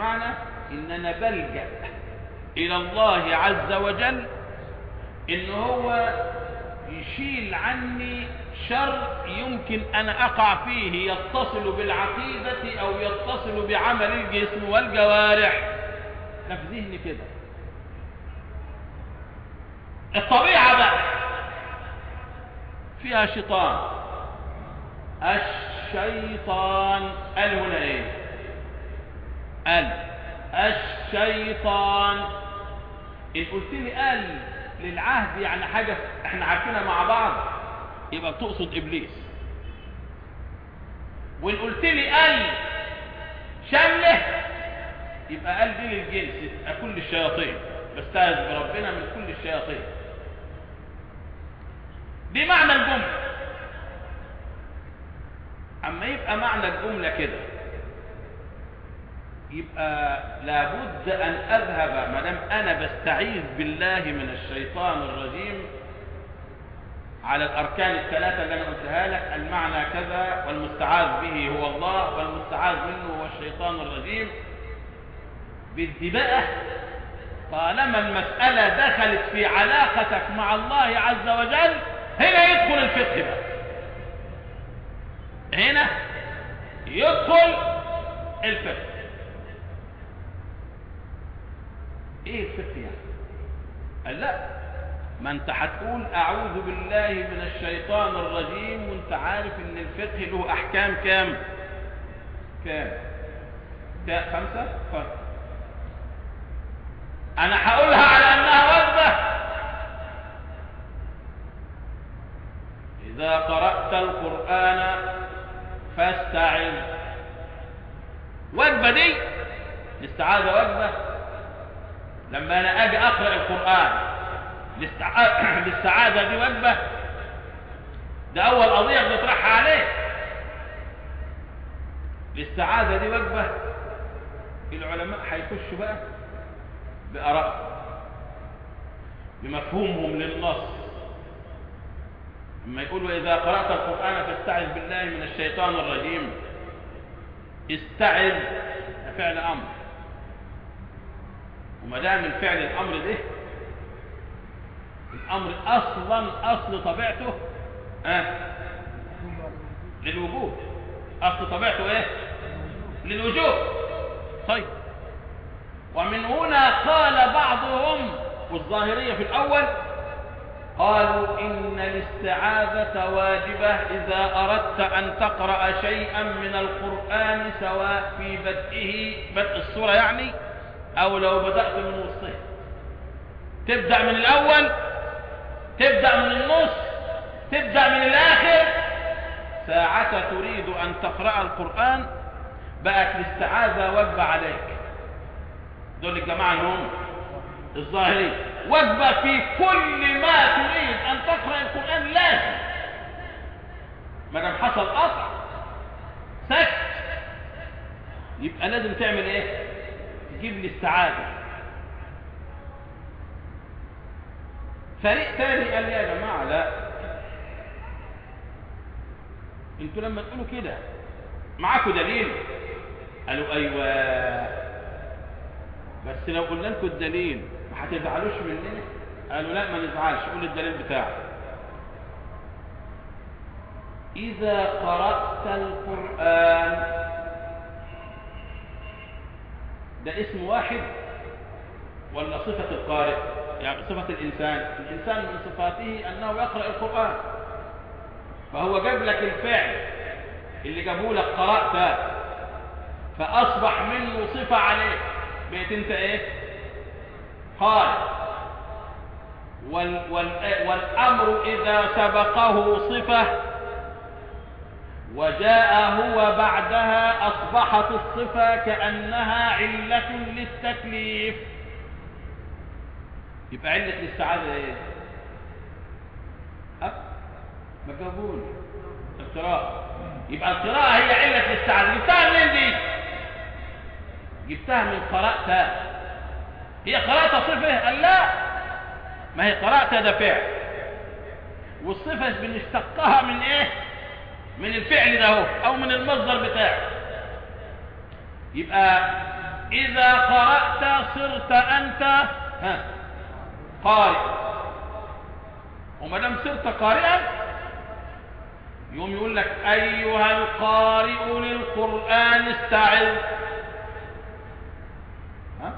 بمعنى ان انا بلجأ الى الله عز وجل ان هو يشيل عني شر يمكن ان اقع فيه يتصل بالعقيدة او يتصل بعمل الجسم والجوارح ده في ذهني كده الطبيعة بقى فيها شيطان الشيطان قال هنا ايه قال الشيطان ان قلت لي قال للعهد يعني حاجة احنا عارفينها مع بعض يبقى بتقصد ابليس وان قلت لي قال شمله يبقى قال دي للجنس يبقى كل الشياطين بستعذ بربنا من كل الشياطين دي معنى الجملة اما يبقى معنى الجملة كده يبقى لابد ان اذهب ما دام انا بستعيذ بالله من الشيطان الرجيم على الاركان الثلاثه اللي انا قلتها لك المعنى كذا والمستعاذ به هو الله والمستعاذ منه هو الشيطان الرجيم بدي بقى طالما المساله دخلت في علاقتك مع الله عز وجل هنا يدخل الفقه بقى هنا يدخل الفقه ايه الفقه يعني قال لا ما انت هتقول اعوذ بالله من الشيطان الرجيم وانت عارف ان الفقه له احكام كام كام كام خمسة فرق انا هقولها على انها وجبة اذا قرأت القرآن فاستعذ وجبة دي الاستعاذة وجبة لما انا اجي اقرا القران للسعاده دي وجبه ده اول قضيه بنطرحها عليه للسعاده دي وجبه العلماء هيخشوا بقى بارائهم بمفهومهم للنص لما يقولوا اذا قرات القران فاستعذ بالله من الشيطان الرجيم استعذ فعل امر وما دام الفعل الامر ده الامر اصلا اصل طبيعته اه للوجوب اصل طبيعته ايه للوجوب طيب ومن هنا قال بعضهم والظاهرية في الاول قالوا ان الاستعاذة واجبة اذا اردت ان تقرأ شيئا من القرآن سواء في بدئه بدء السورة يعني او لو بدأت من وسطها تبدأ من الاول تبدأ من النص تبدأ من الاخر ساعة تريد ان تقرأ القرآن بقت الاستعاذة وجبة عليك دول الجماعة اللي هم الظاهرين وجبة في كل ما تريد ان تقرأ القرآن لازم ما دام حصل قطع سكت يبقى لازم تعمل ايه تجيب لي السعادة فريق تاني قال لي يا جماعة لا انتوا لما تقولوا كده معاكم دليل قالوا ايوه بس لو قلنا لكم الدليل ما هتزعلوش مننا قالوا لا ما نزعلش قول الدليل بتاعك اذا قرأت القرآن ده اسم واحد ولا صفة القارئ يعني صفة الإنسان الإنسان من صفاته أنه يقرأ القرآن فهو جاب لك الفعل اللي جابه لك قرأت فأصبح منه صفة عليك بقيت انت ايه قارئ وال وال والأمر إذا سبقه صفة وجاء هو بعدها أصبحت الصفة كأنها علة للتكليف يبقى علة للسعادة ايه أه؟ ما جابوني القراءة يبقى القراءة هي علة للسعادة جبتها منين دي جبتها من قرأت هي قرأت صفة قال لا ما هي قرأت ده فعل والصفة بنشتقها من ايه من الفعل ده هو او من المصدر بتاعه يبقى إذا قرأت صرت أنت ها قارئ وما دام صرت قارئا يوم يقول لك أيها القارئ للقرآن استعذ ها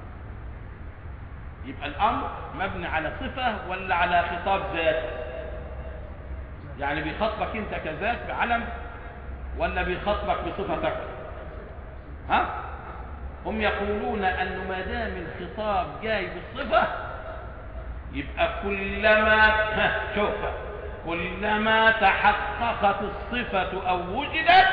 يبقى الأمر مبني على صفة ولا على خطاب ذات يعني بيخاطبك انت كذات بعلم ولا بيخاطبك بصفتك ها هم يقولون أن ما دام الخطاب جاي بالصفة يبقى كلما ها شوف كلما تحققت الصفة أو وجدت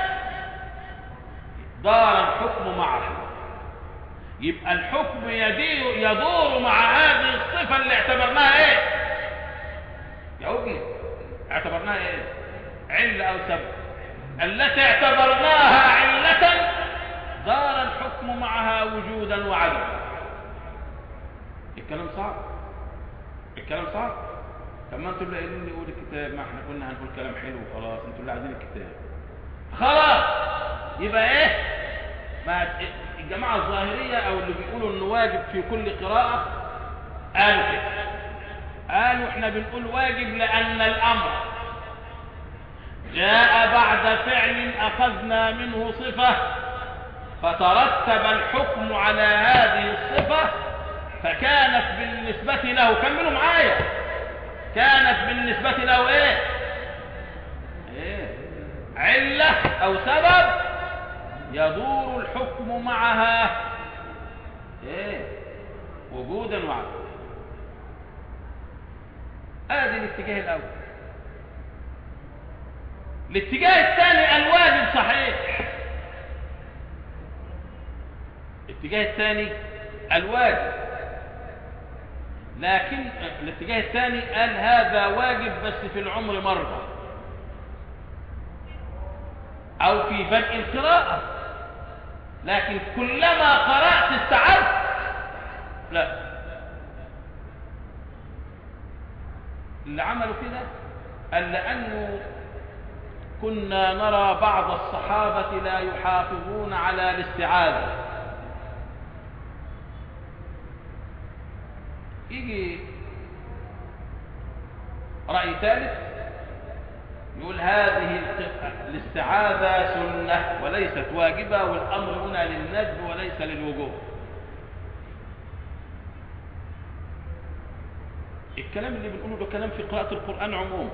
دار الحكم معها يبقى الحكم يدير يدور مع هذه الصفة اللي اعتبرناها ايه يا ابني اعتبرناها ايه علة او سبب التي اعتبرناها علة دار الحكم معها وجودا وعدما الكلام صعب الكلام صعب طب ما انتوا اللي قايلين لي قول الكتاب ما احنا كنا هنقول كلام حلو وخلاص انتوا اللي عايزين الكتاب خلاص يبقى ايه ما الجماعه الظاهريه او اللي بيقولوا انه واجب في كل قراءه قالوا كده قالوا احنا بنقول واجب لان الامر جاء بعد فعل اخذنا منه صفه فترتب الحكم على هذه الصفه فكانت بالنسبه له كملوا معايا كانت بالنسبة له ايه ايه علة او سبب يدور الحكم معها ايه وجودا وعدما ادي الاتجاه الاول الاتجاه الثاني الواجب صحيح الاتجاه الثاني الواجب لكن الاتجاه الثاني قال هذا واجب بس في العمر مرة او في بدء القراءة لكن كلما قرأت استعدت لا اللي عملوا كده قال لأنه كنا نرى بعض الصحابة لا يحافظون على الاستعاذة يجي رأي ثالث يقول هذه الاستعاذة سنة وليست واجبة والأمر هنا للندب وليس للوجوب الكلام اللي بنقوله ده كلام في قراءة القرآن عموما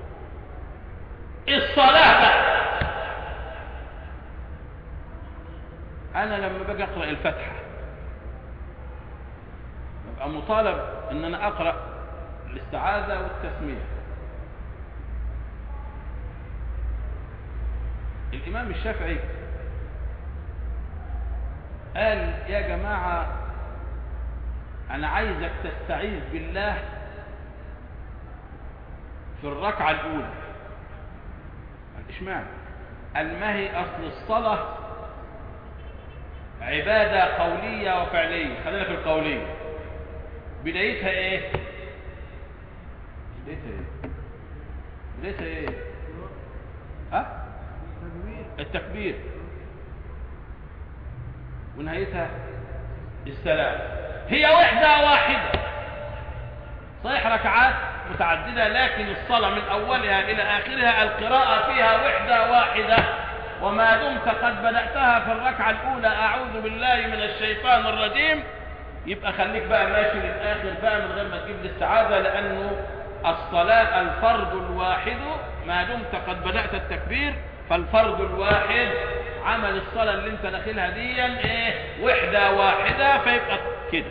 الصلاة بقى أنا لما باجي أقرأ الفاتحة ببقى مطالب ان انا اقرا الاستعاذه والتسميه الامام الشافعي قال يا جماعه انا عايزك تستعيذ بالله في الركعه الاولى اشمعنى قال ما هي اصل الصلاه عباده قوليه وفعليه خلينا في القوليه بدايتها ايه بدايتها ايه بدايتها ايه ها التكبير ونهايتها السلام هي وحدة واحدة صحيح ركعات متعددة لكن الصلاة من أولها إلى آخرها القراءة فيها وحدة واحدة وما دمت قد بدأتها في الركعة الأولى أعوذ بالله من الشيطان الرجيم يبقى خليك بقى ماشي للآخر بقى من غير ما تجيب الاستعاذة لأنه الصلاة الفرد الواحد ما دمت قد بدأت التكبير فالفرد الواحد عمل الصلاة اللي انت داخلها دي ايه وحدة واحدة فيبقى كده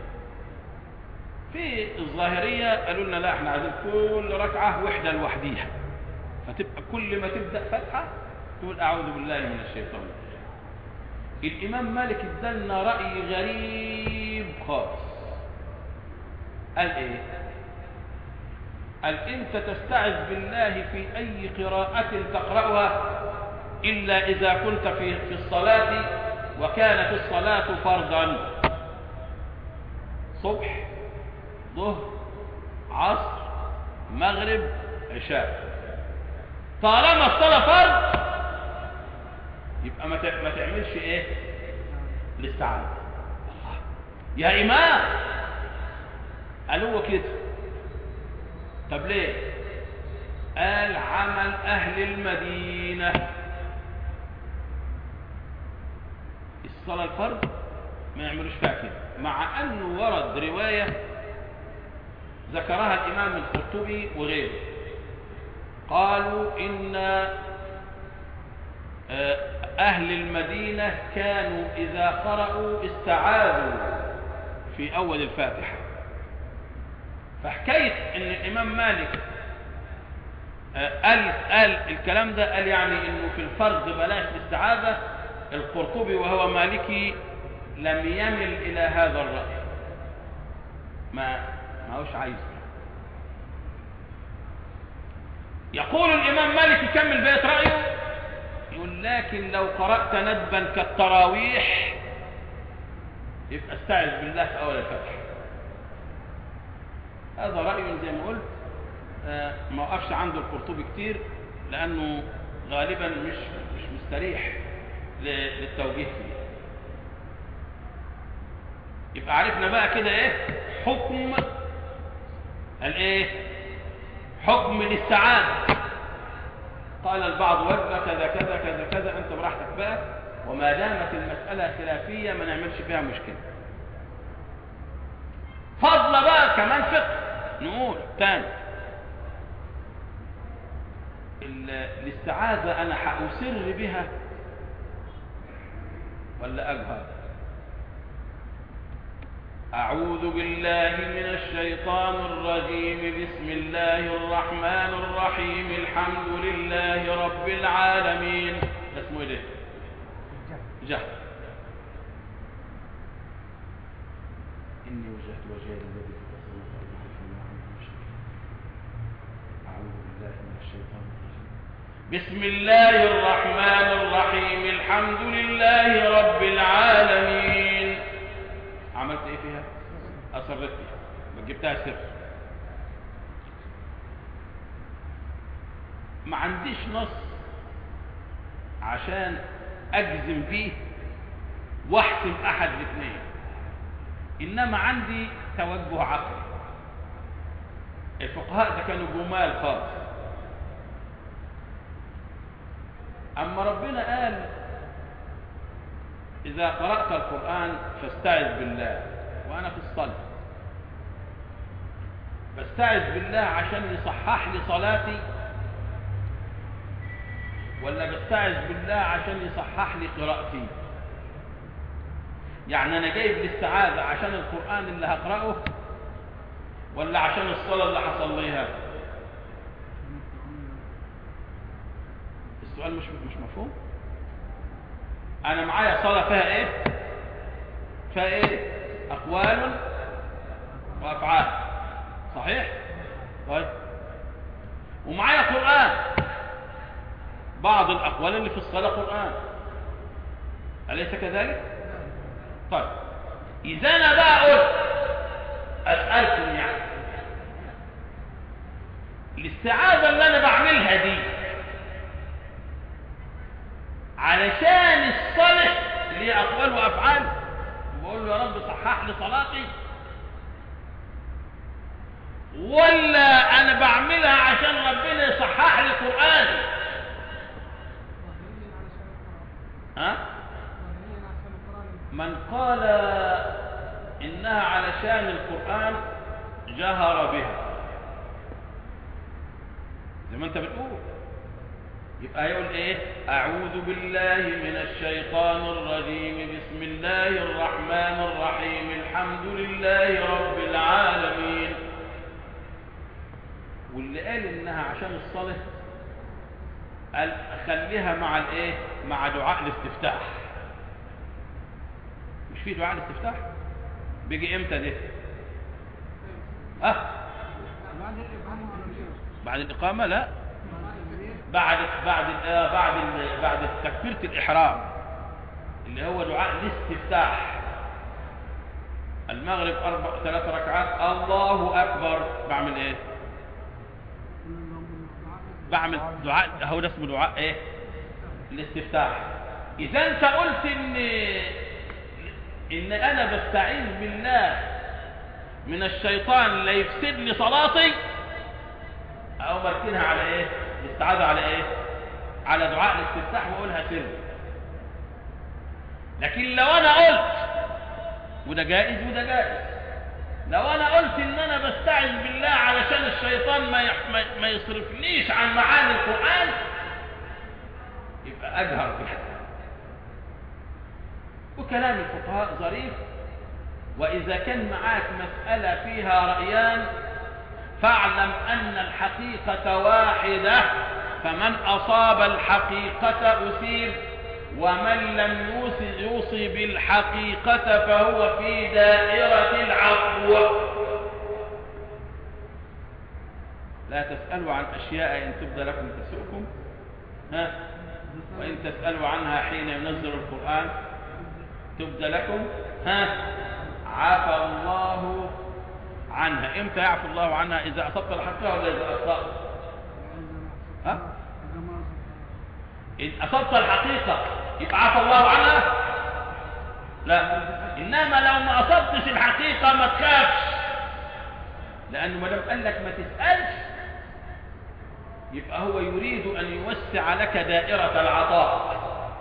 في الظاهرية قالوا لنا لا احنا عايزين كل ركعة وحدة لوحديها فتبقى كل ما تبدأ فتحة تقول اعوذ بالله من الشيطان الامام مالك ادالنا رأي غريب خالص قال ايه قال انت تستعذ بالله في اي قراءة تقرأها الا اذا كنت في, في الصلاة وكانت الصلاة فرضا صبح ظهر عصر مغرب عشاء طالما الصلاة فرض يبقى ما تعملش ايه الاستعاذة يا إمام قال هو كده طب ليه قال عمل أهل المدينة الصلاة الفرض ما يعملوش فيها كده مع أنه ورد رواية ذكرها الإمام القرطبي وغيره قالوا إن آه، أهل المدينة كانوا إذا قرأوا استعاذوا في أول الفاتحة فحكاية إن الإمام مالك آه، قال قال الكلام ده قال يعني إنه في الفرض بلاش الاستعاذة القرطبي وهو مالكي لم يمل إلى هذا الرأي ما ما هوش عايز يقول الإمام مالك يكمل بيت رأيه يقول لكن لو قرأت ندبا كالتراويح يبقى استعذ بالله في أول الفتح هذا رأي زي ما قلت آه، ما وقفش عنده القرطبي كتير لأنه غالبا مش مش مستريح ل- للتوجيه فيه يبقى عرفنا بقى كده ايه حكم الايه حكم الاستعانة قال البعض وجبة كذا كذا كذا كذا انت براحتك بقى وما دامت المسألة خلافية ما نعملش فيها مشكلة فضل بقى كمان فقه نقول تاني ال- الاستعاذة انا هأسر بها ولا اجهر أعوذ بالله من الشيطان الرجيم بسم الله الرحمن الرحيم الحمد لله رب العالمين ده اسمه ايه ده؟ جهل إني وجهت وجهي للذي فطر السماوات والأرض حنيفا أعوذ بالله من الشيطان الرجيم بسم الله الرحمن الرحيم الحمد لله رب العالمين عملت ايه فيها اصرت فيها ما جبتها سر ما عنديش نص عشان اجزم بيه واحسم احد الاثنين انما عندي توجه عقلي الفقهاء ده كانوا جمال خالص اما ربنا قال إذا قرأت القرآن فاستعذ بالله وأنا في الصلاة بستعذ بالله عشان يصحح لي صلاتي ولا بستعذ بالله عشان يصحح لي قراءتي يعني أنا جايب الاستعاذة عشان القرآن اللي هقرأه ولا عشان الصلاة اللي هصليها السؤال مش مش مفهوم انا معايا صلاه فيها ايه فيها ايه اقوال وافعال صحيح طيب ومعايا قران بعض الاقوال اللي في الصلاه قران اليس كذلك طيب اذا انا بقى قلت اسالكم يعني الاستعاذه اللي انا بعملها دي علشان الصالح اللي هي اقوال وافعال بقول له يا رب صحح لي صلاتي ولا انا بعملها عشان ربنا يصحح لي قراني ها من قال انها علشان القران جهر بها زي ما انت بتقول يبقى يقول ايه اعوذ بالله من الشيطان الرجيم بسم الله الرحمن الرحيم الحمد لله رب العالمين واللي قال انها عشان الصلاة قال خليها مع الايه مع دعاء الاستفتاح مش في دعاء الاستفتاح بيجي امتى ده اه بعد الاقامه لا بعد بعد آه بعد ال- بعد تكبيره الاحرام اللي هو دعاء الاستفتاح المغرب اربع ثلاث ركعات الله اكبر بعمل ايه بعمل دعاء هو ده اسمه دعاء ايه الاستفتاح اذا انت قلت ان ان انا بستعيذ بالله من الشيطان اللي يفسد لي صلاتي او بركنها على ايه الاستعاذة على ايه على دعاء الاستفتاح واقولها سر لكن لو انا قلت وده جائز وده جائز لو انا قلت ان انا بستعذ بالله علشان الشيطان ما يح- ما- ما يصرفنيش عن معاني القرآن يبقى اجهر بها وكلام الفقهاء ظريف واذا كان معاك مسألة فيها رأيان فاعلم ان الحقيقة واحدة فمن اصاب الحقيقة اسير ومن لم يوصي, يوصي بالحقيقة فهو في دائرة العفو لا تسألوا عن أشياء إن تبدى لكم تسؤكم ها وإن تسألوا عنها حين ينزل القرآن تبدى لكم ها عفى الله عنها امتى يعفو الله عنها إذا أصبت الحقيقة ولا إذا أخطأت ها إن أصبت الحقيقة يبقى عفى الله عنها لا إنما لو ما أصبتش الحقيقة ما تخافش لأنه ما دام قال لك ما تسألش يبقى هو يريد أن يوسع لك دائرة العطاء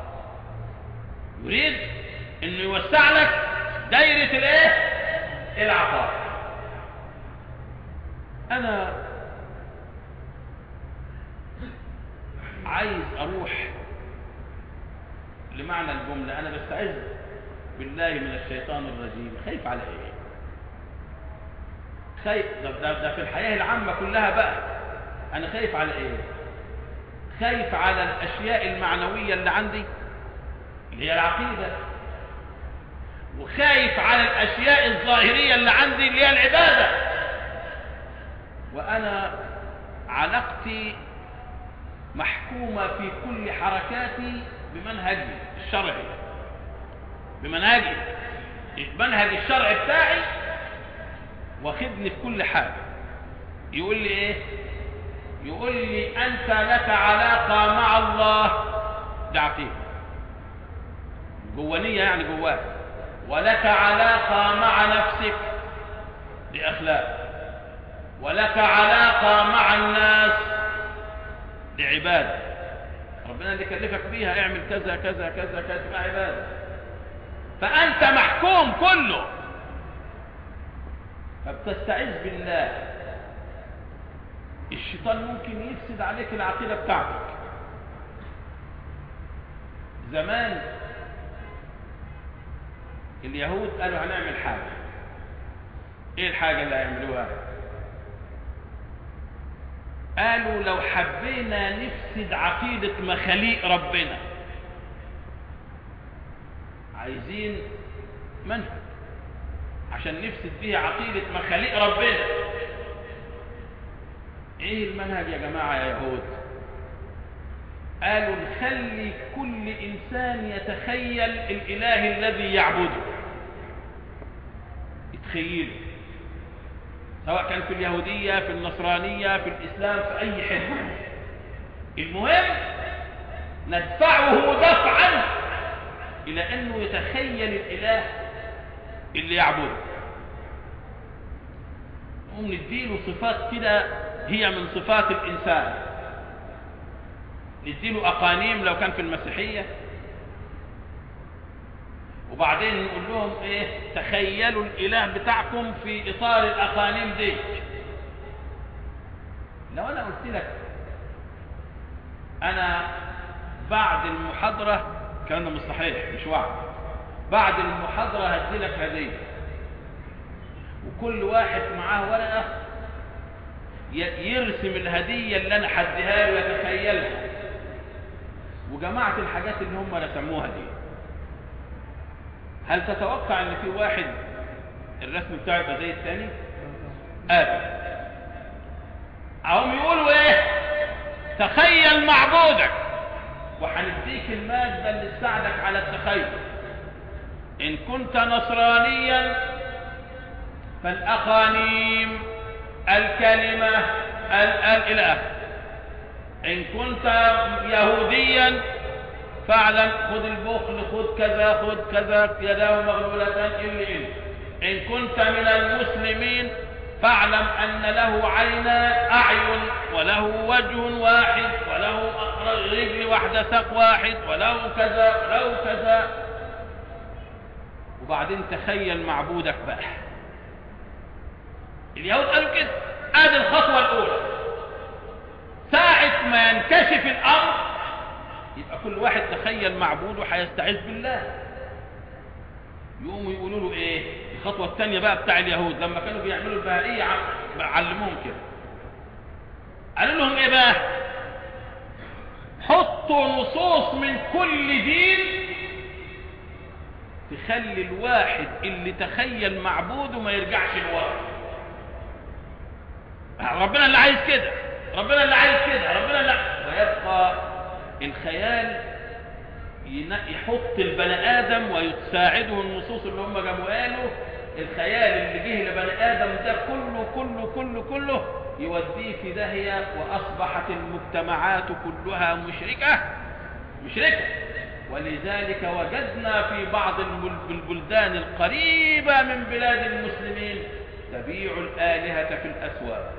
يريد أنه يوسع لك دائرة الايه العطاء أنا عايز أروح لمعنى الجملة أنا بستعذ بالله من الشيطان الرجيم خايف على إيه خايف ده, ده, ده في الحياة العامة كلها بقى أنا خايف على إيه خايف على الأشياء المعنوية اللي عندي اللي هي العقيدة وخايف على الأشياء الظاهرية اللي عندي اللي هي العبادة وأنا علاقتي محكومة في كل حركاتي بمنهجي الشرعي بمنهجي المنهج الشرعي بتاعي واخدني في كل حاجة يقول لي ايه يقول لي انت لك علاقة مع الله ده عقيدة جوانية يعني جواك ولك علاقة مع نفسك دي اخلاق ولك علاقة مع الناس دي عبادة ربنا اللي كلفك بيها اعمل كذا كذا كذا كذا تبقى عبادة فأنت محكوم كله فبتستعذ بالله الشيطان ممكن يفسد عليك العقيدة بتاعتك زمان اليهود قالوا هنعمل حاجة ايه الحاجة اللي هيعملوها قالوا لو حبينا نفسد عقيدة مخاليق ربنا عايزين منهج عشان نفسد بيه عقيدة مخاليق ربنا ايه المنهج يا جماعة يا يهود قالوا نخلي كل انسان يتخيل الاله الذي يعبده يتخيله سواء كان في اليهودية في النصرانية في الإسلام في أي حتة المهم ندفعه دفعا إلى أنه يتخيل الإله اللي يعبده نقوم نديله صفات كده هي من صفات الإنسان نديله أقانيم لو كان في المسيحية وبعدين نقول لهم ايه تخيلوا الاله بتاعكم في اطار الاقانيم دي لو انا قلت لك انا بعد المحاضرة الكلام ده مش صحيح مش وعد بعد المحاضرة هدي لك هدية وكل واحد معاه ورقة يرسم الهدية اللي انا حديها له يتخيلها وجمعت الحاجات اللي هم رسموها دي هل تتوقع ان في واحد الرسم بتاعه يبقى زي الثاني ابدا هم يقولوا ايه تخيل معبودك وهنديك المادة اللي تساعدك على التخيل ان كنت نصرانيا فالاقانيم الكلمة ال ال الى اخره ان كنت يهوديا فاعلم خذ البخل خذ كذا خذ كذا يداه مغلولتان إلا إلا إن كنت من المسلمين فاعلم أن له عينا أعين وله وجه واحد وله رجل واحدة ساق واحد وله كذا وله كذا وبعدين تخيل معبودك بقى اليهود قالوا كده ادي الخطوة الأولى ساعة ما ينكشف الأمر يبقى كل واحد تخيل معبوده هيستعيذ بالله يقوموا يقولوا له ايه الخطوة الثانية بقى بتاع اليهود لما كانوا بيعملوا البهائية علموهم كده قالوا لهم ايه بقى حطوا نصوص من كل دين تخلي الواحد اللي تخيل معبوده ما يرجعش لورا ربنا اللي عايز كده ربنا اللي عايز كده ربنا اللي ويبقى الخيال يحط البني آدم ويساعده النصوص اللي هم جابوا قالوا الخيال اللي جه لبني آدم ده كله كله كله كله يوديه في داهية وأصبحت المجتمعات كلها مشركة مشركة ولذلك وجدنا في بعض البلدان القريبة من بلاد المسلمين تبيع الآلهة في الأسواق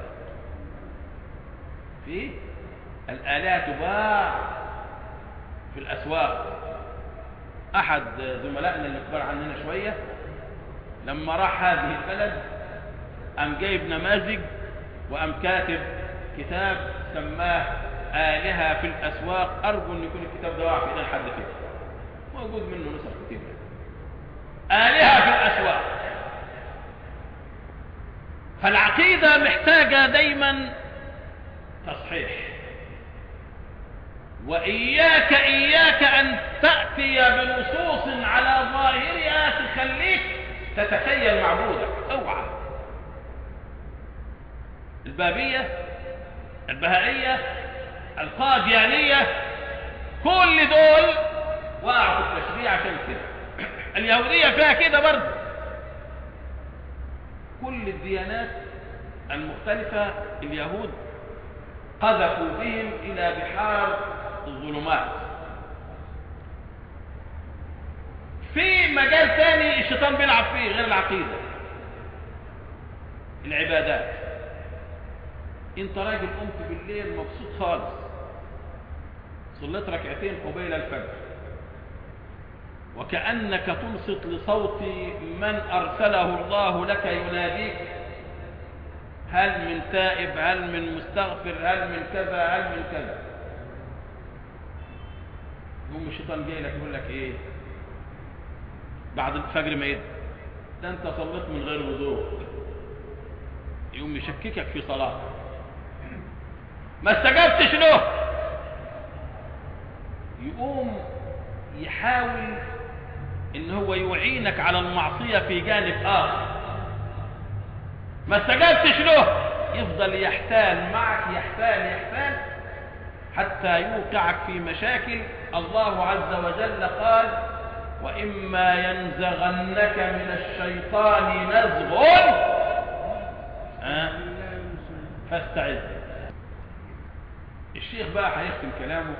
في الآلهة تباع في الأسواق أحد زملائنا اللي كبر عننا شوية لما راح هذه البلد أم جايب نماذج وأم كاتب كتاب سماه آلهة في الأسواق أرجو أن يكون الكتاب ده واقع في إيدين حد فيه موجود منه نسخ كتير آلهة في الأسواق فالعقيدة محتاجة دايما تصحيح وإياك إياك أن تأتي بنصوص على ظاهرها تخليك تتخيل معبودك اوعى البابية البهائية القاديانية كل دول وقعوا في التشريع عشان كده اليهودية فيها كده برضه كل الديانات المختلفة اليهود قذفوا بهم إلى بحار الظلمات في مجال ثاني الشيطان بيلعب فيه غير العقيدة العبادات انت راجل قمت بالليل مبسوط خالص صليت ركعتين قبيل الفجر وكأنك تنصت لصوت من أرسله الله لك يناديك هل من تائب هل من مستغفر هل من كذا هل من كذا يقوم الشيطان جاي لك يقول لك ايه بعد الفجر ما يد ده انت صليت من غير وضوء يقوم يشككك في صلاتك ما استجبتش له يقوم يحاول ان هو يعينك على المعصية في جانب اخر ما استجبتش له يفضل يحتال معك يحتال يحتال حتى يوقعك في مشاكل الله عز وجل قال وإما ينزغنك من الشيطان نزغ أه؟ فاستعذ الشيخ بقى هيختم كلامه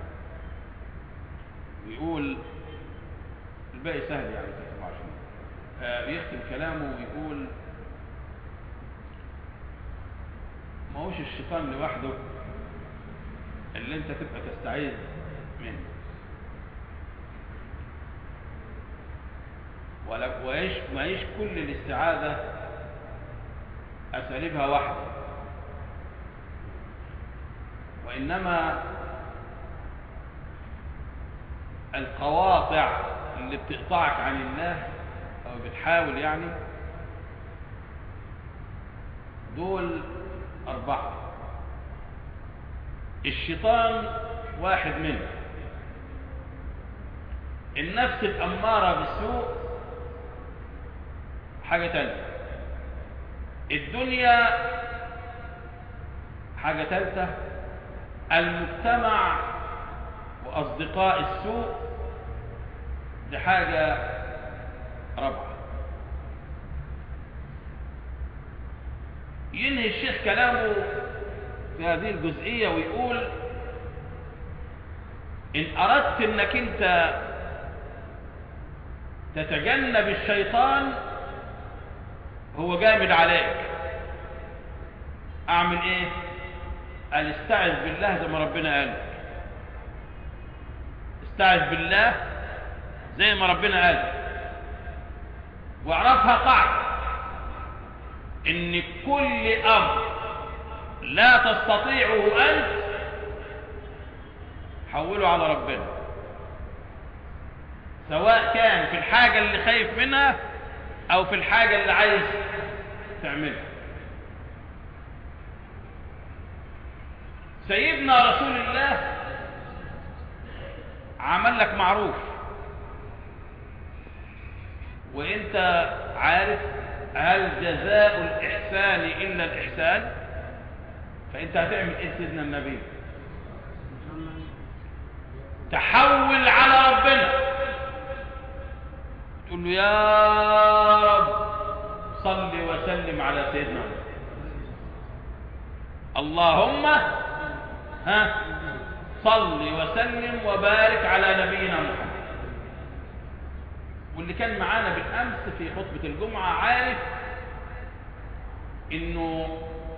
ويقول الباقي سهل يعني تكتب عشان آه يختم كلامه ويقول ما هوش الشيطان لوحده اللي انت تبقى تستعيذ منه ولا وإيش ما إيش كل الاستعاذة أساليبها واحدة وإنما القواطع اللي بتقطعك عن الله أو بتحاول يعني دول أربعة الشيطان واحد منهم النفس الأمارة بالسوء حاجة تانية الدنيا حاجة تالتة المجتمع وأصدقاء السوء دي حاجة رابعة ينهي الشيخ كلامه في هذه الجزئية ويقول ان اردت انك انت تتجنب الشيطان هو جامد عليك اعمل ايه قال استعذ بالله زي ما ربنا قال استعذ بالله زي ما ربنا قال واعرفها قاعدة ان كل امر لا تستطيعه انت حوله على ربنا سواء كان في الحاجة اللي خايف منها او في الحاجة اللي عايز تعملها سيدنا رسول الله عمل لك معروف وانت عارف هل جزاء الاحسان الا الاحسان فانت هتعمل ايه سيدنا النبي تحول على ربنا تقول له يا رب صل وسلم على سيدنا محمد اللهم ها صل وسلم وبارك على نبينا محمد واللي كان معانا بالامس في خطبه الجمعه عارف انه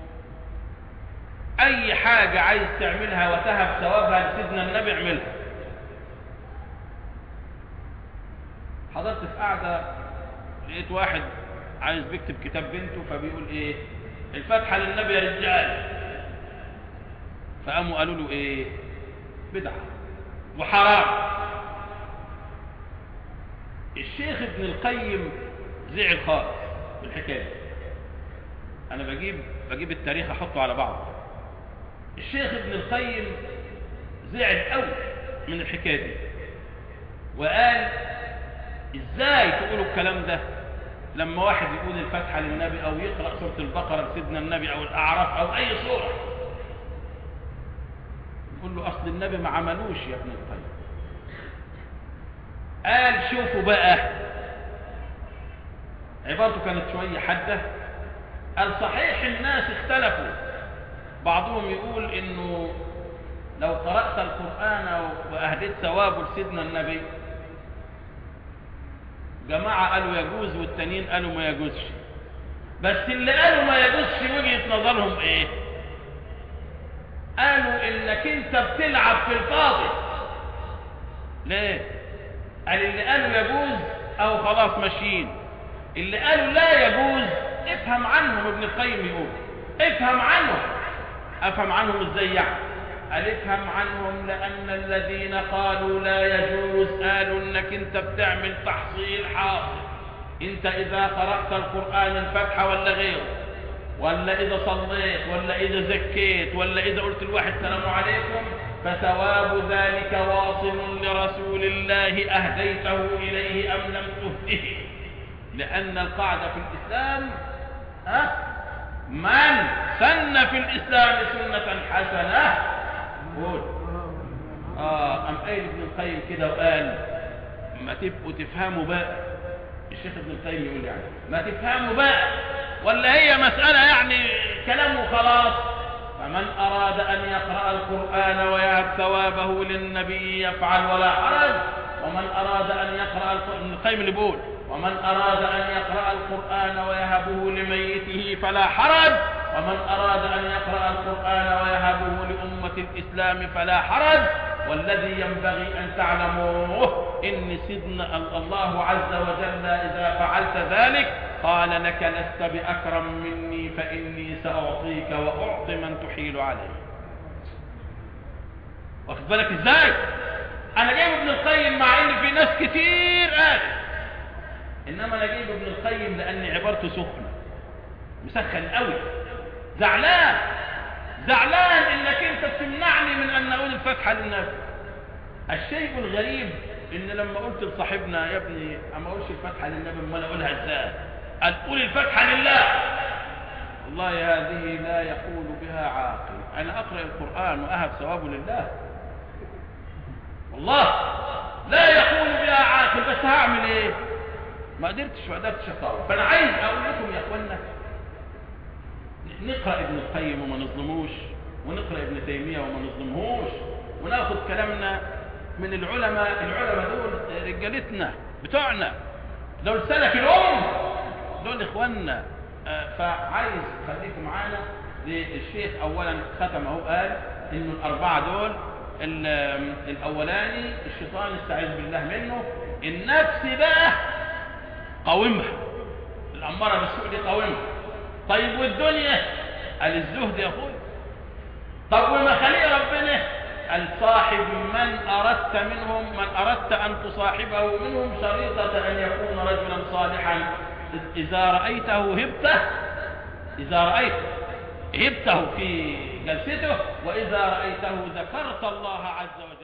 اي حاجه عايز تعملها وتهب ثوابها لسيدنا النبي اعملها حضرت في قاعده لقيت واحد عايز بيكتب كتاب بنته فبيقول ايه الفاتحه للنبي يا رجال فقاموا قالوا له ايه بدعه وحرام الشيخ ابن القيم زعل خالص بالحكايه انا بجيب بجيب التاريخ احطه على بعض الشيخ ابن القيم زعل قوي من الحكايه دي وقال ازاي تقولوا الكلام ده لما واحد يقول الفاتحه للنبي او يقرا سوره البقره لسيدنا النبي او الاعراف او اي سوره يقول له اصل النبي ما عملوش يا ابن القيم قال شوفوا بقى عبارته كانت شويه حاده قال صحيح الناس اختلفوا بعضهم يقول انه لو قرات القران واهديت ثوابه لسيدنا النبي جماعه قالوا يجوز والتانيين قالوا ما يجوزش بس اللي قالوا ما يجوزش وجهه نظرهم ايه قالوا انك انت بتلعب في الفاضي ليه قال اللي قالوا يجوز او خلاص ماشيين اللي قالوا لا يجوز افهم عنهم ابن القيم يقول افهم عنهم افهم عنهم ازاي يعني قال افهم عنهم لان الذين قالوا لا يجوز قالوا انك انت بتعمل تحصيل حاصل انت اذا قرأت القرآن الفتحة ولا غيره ولا اذا صليت ولا اذا زكيت ولا اذا قلت الواحد السلام عليكم فثواب ذلك واصل لرسول الله اهديته اليه ام لم تهده لان القاعدة في الاسلام ها من سن في الاسلام سنة حسنة قول اه قام قايل ابن القيم كده وقال ما تبقوا تفهموا بقى الشيخ ابن القيم يقول يعني ما تفهموا بقى ولا هي مسألة يعني كلام وخلاص فمن أراد أن يقرأ القرآن ويهب ثوابه للنبي يفعل ولا حرج ومن أراد أن يقرأ ابن القيم اللي بيقول ومن أراد أن يقرأ القرآن ويهبه لميته فلا حرج ومن أراد أن يقرأ القرآن ويهبه لأمة الإسلام فلا حرج والذي ينبغي أن تعلموه إن سيدنا الله عز وجل إذا فعلت ذلك قال لك لست بأكرم مني فإني سأعطيك وأعطي من تحيل عليه واخد بالك إزاي أنا جايب ابن القيم مع إن في ناس كتير قال إنما أنا جايب ابن القيم لأن عبارته سخنة مسخن قوي زعلان زعلان انك انت بتمنعني من ان اقول الفاتحه للنبي الشيء الغريب ان لما قلت لصاحبنا يا ابني اما اقولش الفاتحه للنبي امال اقولها ازاي قال قول الفاتحه لله والله هذه لا يقول بها عاقل انا اقرا القران واهب ثوابه لله والله لا يقول بها عاقل بس هعمل ايه ما قدرتش ما قدرتش اطول فانا عايز اقول لكم يا اخوانا نقرأ ابن القيم وما نظلموش ونقرأ ابن تيمية وما نظلمهوش وناخد كلامنا من العلماء العلماء دول رجالتنا بتوعنا دول سلف الأم دول إخواننا آه، فعايز خليكم معانا للشيخ أولا ختم أهو قال إنه الأربعة دول ال- الأولاني الشيطان استعيذ بالله منه النفس بقى قاومها الأمارة بالسوء دي قاومها طيب والدنيا قال الزهد يا أخوي طب ومخاليق ربنا قال صاحب من أردت منهم من أردت أن تصاحبه منهم شريطة أن يكون رجلا صالحا إذا رأيته هبته إذا رأيت هبته في جلسته وإذا رأيته ذكرت الله عز وجل